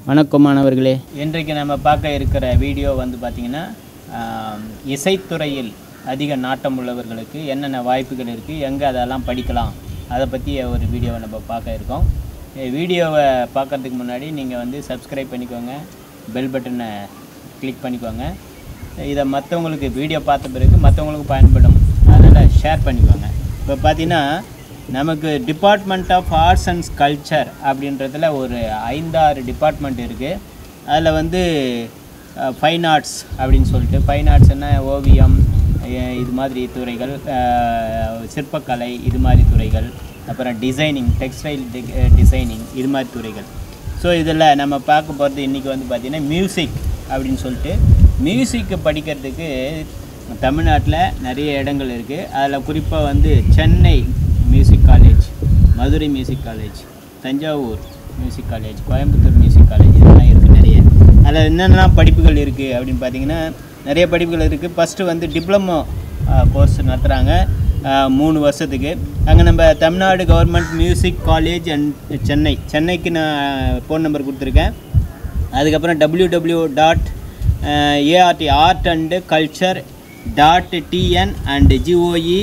வணக்கம் மாணவர்களே இன்றைக்கு நம்ம பார்க்க இருக்கிற வீடியோ வந்து பார்த்திங்கன்னா ஆம், இசைத்துறையில் அதிக நாட்டம் உள்ளவர்களுக்கு என்னென்ன வாய்ப்புகள் இருக்குது எங்கே அதெல்லாம் படிக்கலாம் அதை பற்றி ஒரு வீடியோவை நம்ம பார்க்க இருக்கோம் இந்த வீடியோவை பார்க்கறதுக்கு முன்னாடி நீங்கள் வந்து சப்ஸ்கிரைப் பண்ணிக்கோங்க பெல் பட்டனை கிளிக் பண்ணிக்கோங்க இதை மற்றவங்களுக்கு வீடியோ பார்த்த பிறகு மற்றவங்களுக்கு பயன்படும் அதனால் ஷேர் பண்ணிக்கோங்க இப்போ பார்த்தீங்கன்னா நமக்கு department of arts and culture அப்படின்றதுல ஒரு ஐந்தாறு டிபார்ட்மெண்ட் இருக்குது அதில் வந்து ஃபைன் ஆர்ட்ஸ் அப்படின்னு சொல்லிட்டு ஃபைன் ஆர்ட்ஸ்னா ஓவியம் அஹ் இது மாதிரி துறைகள் அஹ் சிற்பக்கலை இது மாதிரி துறைகள் அப்புறம் டிசைனிங் டெக்ஸ்டைல் டிசைனிங் இது மாதிரி துறைகள் ஸோ இதில் நம்ம பார்க்க போகிறது இன்றைக்கி வந்து பார்த்திங்கன்னா மியூசிக் அப்படின்னு சொல்லிட்டு மியூசிக்கு படிக்கிறதுக்கு தமிழ்நாட்டில் நிறைய இடங்கள் இருக்குது அதில் குறிப்பாக வந்து Chennai music college Madurai music college Thanjavur music college Coimbatore music college இதெல்லாம் இருக்குது நிறைய அதில் என்னென்னலாம் படிப்புகள் இருக்குது அப்படின்னு பார்த்தீங்கன்னா நிறைய படிப்புகள் இருக்குது ஃபஸ்ட்டு வந்து டிப்ளமோ கோர்ஸ் நடத்துகிறாங்க மூணு வருஷத்துக்கு அங்கே நம்ம Tamil Nadu government music college and Chennai சென்னைக்கு நான் ஃபோன் நம்பர் கொடுத்துருக்கேன் அதுக்கப்புறம் W W dot ART art and culture dot TN and GOE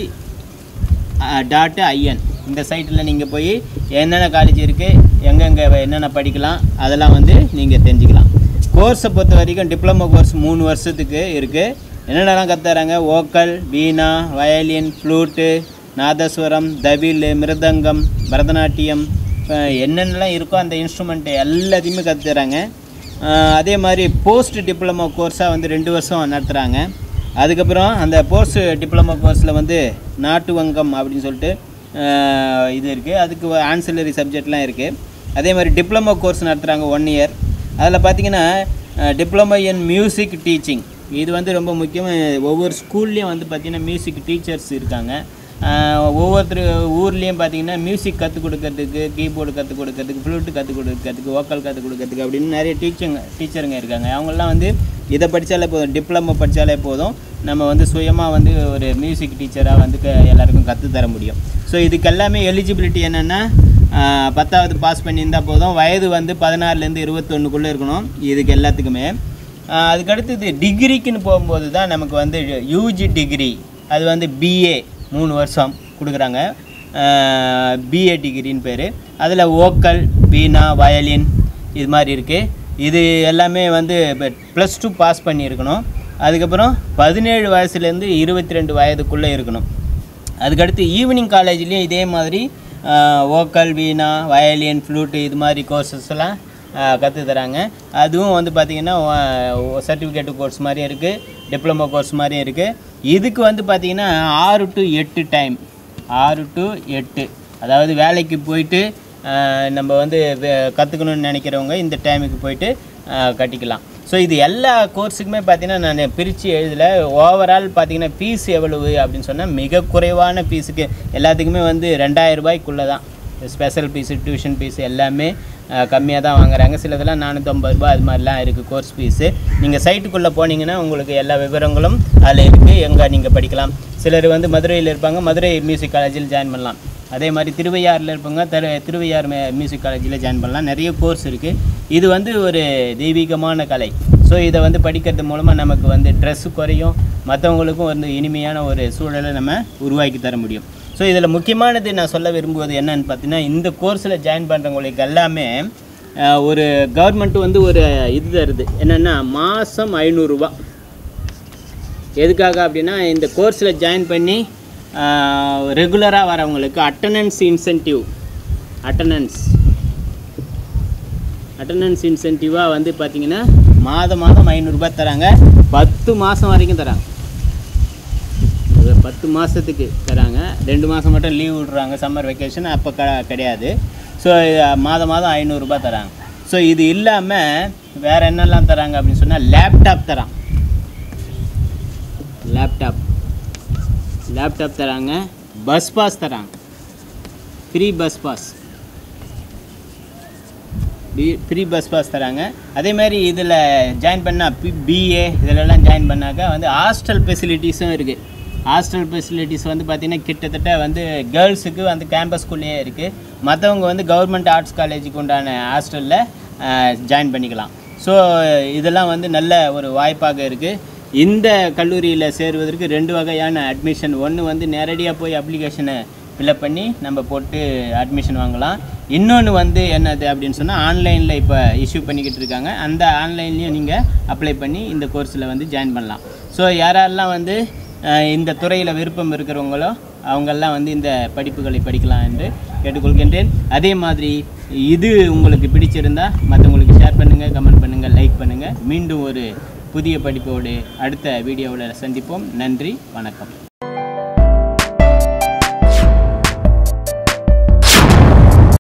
dot IN இந்த சைட்டில் நீங்கள் போய் என்னென்ன காலேஜ் இருக்குது எங்கெங்கே என்னென்ன படிக்கலாம் அதெல்லாம் வந்து நீங்கள் தெரிஞ்சுக்கலாம் கோர்ஸை பொறுத்த வரைக்கும் டிப்ளமோ கோர்ஸ் மூணு வருஷத்துக்கு இருக்குது என்னென்னலாம் கற்றுறாங்க vocal veena violin flute nadaswaram thavil mridangam Bharatanatyam அஹ் என்னென்னலாம் இருக்கோ அந்த இன்ஸ்ட்ருமெண்ட் எல்லாத்தையுமே கற்றுறாங்க அதே மாதிரி போஸ்ட் டிப்ளமோ கோர்ஸாக வந்து ரெண்டு வருஷம் நடத்துகிறாங்க அதுக்கப்புறம் அந்த போஸ்ட் டிப்ளமோ கோர்ஸில் வந்து நாட்டு வங்கம் அப்படின்னு சொல்லிட்டு அஹ், இது இருக்குது அதுக்கு ஆன்சிலரி சப்ஜெக்ட்லாம் இருக்குது அதே மாதிரி டிப்ளமோ கோர்ஸ் நடத்துகிறாங்க ஒன் இயர் அதில் பார்த்தீங்கன்னா டிப்ளமோ இன் மியூசிக் டீச்சிங் இது வந்து ரொம்ப முக்கியம் ஒவ்வொரு ஸ்கூல்லேயும் வந்து பார்த்திங்கன்னா மியூசிக் டீச்சர்ஸ் இருக்காங்க ஆஹ் ஒவ்வொருத்தர் ஊர்லேயும் பார்த்தீங்கன்னா மியூசிக் கற்றுக் கொடுக்கறதுக்கு கீபோர்டு கற்றுக் கொடுக்கறதுக்கு ஃப்ளூட்டு கற்றுக் கொடுக்கறதுக்கு வோக்கல் கற்றுக் கொடுக்கறதுக்கு அப்படின்னு நிறைய டீச்சருங்க டீச்சருங்க இருக்காங்க அவங்கெல்லாம் வந்து இதை படித்தாலே போதும் டிப்ளமோ படித்தாலே போதும் நம்ம வந்து சுயமாக வந்து ஒரு மியூசிக் டீச்சராக வந்து க- எல்லாருக்கும் கற்றுத் தர முடியும் ஸோ இதுக்கு எல்லாமே எலிஜிபிலிட்டி என்னென்னா பத்தாவது பாஸ் பண்ணியிருந்தால் போதும் வயது வந்து பதினாறுலேருந்து இருபத்தொன்னுக்குள்ளே இருக்கணும் இதுக்கு எல்லாத்துக்குமே ஆஹ் அதுக்கடுத்தது டிகிரிக்குன்னு போகும்போது தான் நமக்கு வந்து யூஜி டிகிரி அது வந்து பிஏ மூணு வருஷம் கொடுக்குறாங்க பிஏ டிகிரின்னு பேர் அதில் ஓக்கல் வீணா வயலின் இது மாதிரி இருக்குது இது எல்லாமே வந்து ப்ளஸ் டூ பாஸ் பண்ணியிருக்கணும் அதுக்கப்புறம் பதினேழு வயசுலேருந்து இருபத்தி ரெண்டு வயதுக்குள்ளே இருக்கணும் அதுக்கடுத்து ஈவினிங் காலேஜ்லேயும் இதே மாதிரி ஓக்கல் வீணா வயலின் ஃப்ளூட்டு இது மாதிரி கோர்சஸ் எல்லாம் கற்றுத் தராங்க அதுவும் வந்து பார்த்திங்கன்னா சர்டிஃபிகேட் கோர்ஸ் மாதிரியும் இருக்குது டிப்ளமோ கோர்ஸ் மாதிரியும் இருக்குது இதுக்கு வந்து பார்த்திங்கன்னா ஆறு டு எட்டு டைம் ஆறு டு எட்டு அதாவது வேலைக்கு போயிட்டு ஆஹ், நம்ம வந்து கற்றுக்கணும்னு நினைக்கிறவங்க இந்த டைமுக்கு போயிட்டு ஆஹ், கட்டிக்கலாம் ஸோ இது எல்லா கோர்ஸுக்குமே பார்த்தீங்கன்னா நான் பிரித்து எழுதலை ஓவரால் பார்த்தீங்கன்னா ஃபீஸ் எவ்வளவு அப்படின்னு சொன்னால் மிக குறைவான ஃபீஸுக்கு எல்லாத்துக்குமே வந்து ரெண்டாயிரம் ரூபாய்க்குள்ளே தான் ஸ்பெஷல் ஃபீஸு டியூஷன் ஃபீஸ் எல்லாமே கம்மியாக தான் வாங்குறாங்க சிலதெல்லாம் நானூற்றம்பது ரூபா அது மாதிரிலாம் இருக்குது கோர்ஸ் ஃபீஸு நீங்கள் சைட்டுக்குள்ளே போனீங்கன்னா உங்களுக்கு எல்லா விவரங்களும் அதில் இருக்குது எங்கே நீங்கள் படிக்கலாம் சிலர் வந்து மதுரையில் இருப்பாங்க மதுரை மியூசிக் காலேஜில் ஜாயின் பண்ணலாம் அதே மாதிரி திருவையாறில் இருப்பாங்க திரு திருவையார் மே- மியூசிக் காலேஜில் ஜாயின் பண்ணலாம் நிறைய கோர்ஸ் இருக்குது இது வந்து ஒரு தெய்வீகமான கலை ஸோ இதை வந்து படிக்கிறது மூலமாக நமக்கு வந்து ட்ரெஸ்ஸு குறையும் மற்றவங்களுக்கும் வந்து இனிமையான ஒரு சூழலை நம்ம உருவாக்கி தர முடியும் ஸோ இதில் முக்கியமானது நான் சொல்ல விரும்புவது என்னன்னு பார்த்தீங்கன்னா இந்த கோர்ஸில் ஜாயின் பண்ணுறவங்களுக்கு எல்லாமே அஹ், ஒரு கவர்மெண்ட் வந்து ஒரு இது தருது என்னென்னா மாதம் ஐநூறுரூவா எதுக்காக அப்படின்னா இந்த கோர்ஸில் ஜாயின் பண்ணி ரெகுலராக வரவங்களுக்கு அட்டண்டன்ஸ் இன்சென்டிவ் அட்டண்டன்ஸ் அட்டண்டன்ஸ் இன்சென்டிவாக வந்து பார்த்தீங்கன்னா மாதம் மாதம் ஐநூறுரூபா தராங்க பத்து மாதம் வரைக்கும் தராங்க ஒரு பத்து மாதத்துக்கு தராங்க ரெண்டு மாதம் மட்டும் லீவ் விட்றாங்க சம்மர் வெக்கேஷன் அப்போ க கிடையாது ஸோ மாதம் மாதம் ஐநூறுரூபா தராங்க ஸோ இது இல்லாமல் வேறு என்னெல்லாம் தராங்க அப்படின்னு சொன்னால் லேப்டாப் தரான் லேப்டாப் லேப்டாப் தராங்க பஸ் பாஸ் தராங்க free bus pass free bus pass தராங்க அதே மாதிரி இதில் ஜாயின் பண்ணால் பி பிஏ இதிலெல்லாம் ஜாயின் பண்ணாக்கா வந்து ஹாஸ்டல் ஃபெசிலிட்டிஸும் இருக்குது ஹாஸ்டல் ஃபெசிலிட்டிஸ் வந்து பார்த்திங்கன்னா கிட்டத்தட்ட வந்து கேர்ள்ஸுக்கு வந்து கேம்பஸ்குள்ளேயே இருக்குது மற்றவங்க வந்து கவர்மெண்ட் ஆர்ட்ஸ் காலேஜுக்கு உண்டான ஹாஸ்டலில் ஜாயின் பண்ணிக்கலாம் ஸோ இதெல்லாம் வந்து நல்ல ஒரு வாய்ப்பாக இருக்குது இந்த கல்லூரியில் சேருவதற்கு ரெண்டு வகையான அட்மிஷன் ஒன்று வந்து நேரடியாக போய் அப்ளிகேஷனை ஃபில்அப் பண்ணி நம்ம போட்டு அட்மிஷன் வாங்கலாம் இன்னொன்று வந்து என்னது அப்படின்னு சொன்னால் ஆன்லைனில் இப்போ இஷ்யூ பண்ணிக்கிட்டு இருக்காங்க அந்த ஆன்லைன்லேயும் நீங்கள் அப்ளை பண்ணி இந்த கோர்ஸில் வந்து ஜாயின் பண்ணலாம் ஸோ யாரெல்லாம் வந்து அஹ், இந்த துறையில் விருப்பம் இருக்கிறவங்களோ அவங்கெல்லாம் வந்து இந்த படிப்புகளை படிக்கலாம் என்று கேட்டுக்கொள்கின்றேன் அதே மாதிரி இது உங்களுக்கு பிடிச்சிருந்தா மற்றவங்களுக்கு ஷேர் பண்ணுங்கள் கமெண்ட் பண்ணுங்கள் லைக் பண்ணுங்கள் மீண்டும் ஒரு புதிய படிப்போடு அடுத்த வீடியோவில் சந்திப்போம் நன்றி வணக்கம்